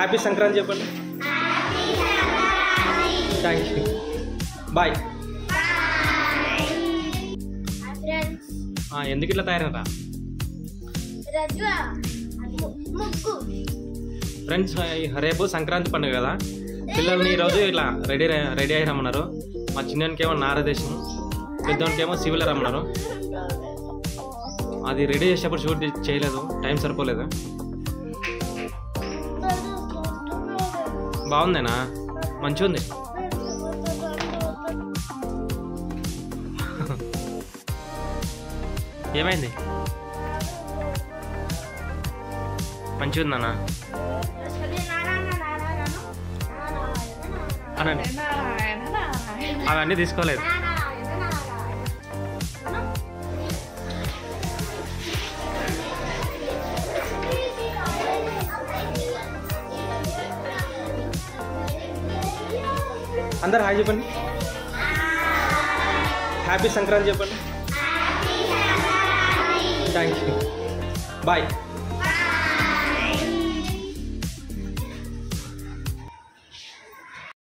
happy Sankranti చెప్పండి thank you bye friends ఎందుకు ఇట్లా తయారైనరా రజ్వా ముగ్గు ఫ్రెండ్స్ రేపు సంక్రాంతి పండుగ కదా పిల్లల్ని ఈరోజు ఇట్లా రెడీ రెడీ అయ్యి రమ్మన్నారు మా చిన్నోనికి ఏమో నారదేశం పెద్దోనికి ఏమో సివిల్ రమ్మన్నారు అది రెడీ చేసేటప్పుడు షూట్ చేయలేదు టైం సరిపోలేదు బాగుందేనా మంచిగా ఉంది ఏమైంది మంచిగా ఉందన్నా అనండి అవన్నీ తీసుకోలేదు అందరు హాయ్ చెప్పండి హ్యాపీ సంక్రాంతి చెప్పండి థ్యాంక్ యూ బాయ్